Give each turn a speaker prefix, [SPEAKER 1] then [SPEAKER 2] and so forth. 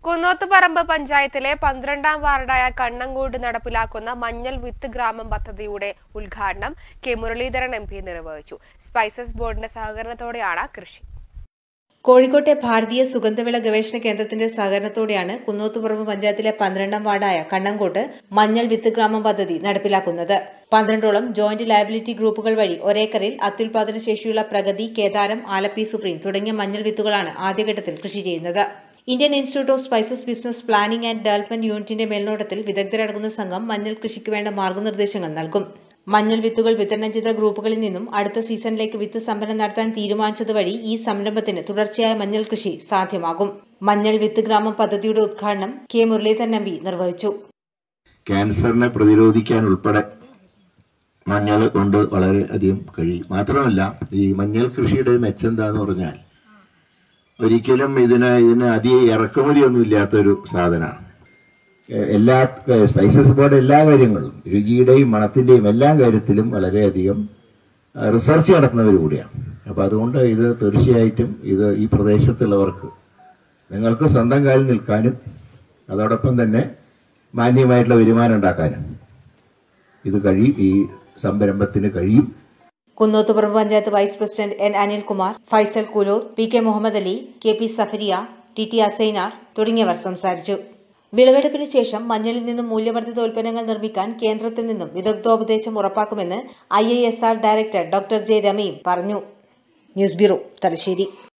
[SPEAKER 1] കുന്നോത്തുപറമ്പ് പഞ്ചായത്തിലെ പന്ത്രണ്ടാം വാർഡായ കണ്ണങ്കോട് നടപ്പിലാക്കുന്ന മഞ്ഞൾ വിത്ത് ഗ്രാമം പദ്ധതിയുടെ ഉദ്ഘാടനം കെ മുരളീധരൻ എം പി നിർവഹിച്ചു സ്പൈസസ് ബോർഡിന്റെ സഹകരണത്തോടെയാണ് കൃഷി
[SPEAKER 2] കോഴിക്കോട്ടെ ഭാരതീയ സുഗന്ധവിള ഗവേഷണ കേന്ദ്രത്തിന്റെ സഹകരണത്തോടെയാണ് കുന്നോത്തുപുറമ്പ് പഞ്ചായത്തിലെ പന്ത്രണ്ടാം വാർഡായ കണ്ണങ്കോട്ട് മഞ്ഞൾ വിത്ത് ഗ്രാമം പദ്ധതി നടപ്പിലാക്കുന്നത് പന്ത്രണ്ടോളം ജോയിന്റ് ലയബിലിറ്റി ഗ്രൂപ്പുകൾ വഴി ഒരേക്കറിൽ അത്യുൽപാദന ശേഷിയുള്ള പ്രഗതി കേദാരം ആലപ്പി സുപ്രീം തുടങ്ങിയ മഞ്ഞൾ വിത്തുകളാണ് ആദ്യഘട്ടത്തിൽ കൃഷി ചെയ്യുന്നത് Indian institute of spices business planning and development യൂണിറ്റിന്റെ മേൽനോട്ടത്തിൽ വിദഗ്ധരടങ്ങുന്ന സംഘം മഞ്ഞൾ കൃഷിക്ക് വേണ്ട മാർഗനിർദ്ദേശങ്ങൾ നൽകും മഞ്ഞൾ വിത്തുകൾ വിതരണം ചെയ്ത ഗ്രൂപ്പുകളിൽ നിന്നും അടുത്ത സീസണിലേക്ക് വിത്ത് സംഭരണം നടത്താൻ തീരുമാനിച്ചത് വഴി ഈ സംരംഭത്തിന് തുടർച്ചയായ മഞ്ഞൾ കൃഷി സാധ്യമാകും മഞ്ഞൾ വിത്ത് ഗ്രാമം പദ്ധതിയുടെ ഉദ്ഘാടനം കെ മുരളീധരൻ എം പി നിർവഹിച്ചു
[SPEAKER 3] ക്യാൻസറിനെ പ്രതിരോധിക്കാൻ ഉൾപ്പെടെ മഞ്ഞൾ കൊണ്ട് വളരെ അധികം കഴിയും മാത്രമല്ല ഈ മഞ്ഞൾ കൃഷിയുടെ ഒരു മെച്ചം എന്താന്ന് പറഞ്ഞാൽ ഒരിക്കലും ഇതിന് ഇതിന് അധികം ഇറക്കുമതിയൊന്നും ഇല്ലാത്തൊരു സാധനമാണ് എ- എല്ലാ ഏ, സ്പൈസസ് ബോർഡ് എല്ലാ കാര്യങ്ങളും രുചിയുടെയും മണത്തിന്റെയും എല്ലാ കാര്യത്തിലും വളരെയധികം ആ, റിസർച്ച് നടത്തുന്നവർ കൂടിയാണ് അപ്പൊ അതുകൊണ്ട് ഇത് തീർച്ചയായിട്ടും ഇത് ഈ പ്രദേശത്തുള്ളവർക്ക് നിങ്ങൾക്ക് സ്വന്തം കാലിൽ നിൽക്കാനും അതോടൊപ്പം തന്നെ മാന്യമായിട്ടുള്ള വരുമാനം ഉണ്ടാക്കാനും ഇത് കഴിയും ഈ സംരംഭത്തിന് കഴിയും
[SPEAKER 2] Kunnothuparamba panchayat vice president N Anilkumar Faisal Kuloor P K Muhammad Ali K P Safariya T T Assainar തുടങ്ങിയവർ സംസാരിച്ചു വിളവെടുപ്പിന് ശേഷം മഞ്ഞളിൽ നിന്നും മൂല്യവർദ്ധിത ഉൽപ്പന്നങ്ങൾ നിർമ്മിക്കാൻ കേന്ദ്രത്തിൽ നിന്നും വിദഗ്ധോപദേശം ഉറപ്പാക്കുമെന്ന് ഐ ഡയറക്ടർ ഡോക്ടർ ജെ രമയും പറഞ്ഞു ന്യൂസ് ബ്യൂറോ തലശ്ശേരി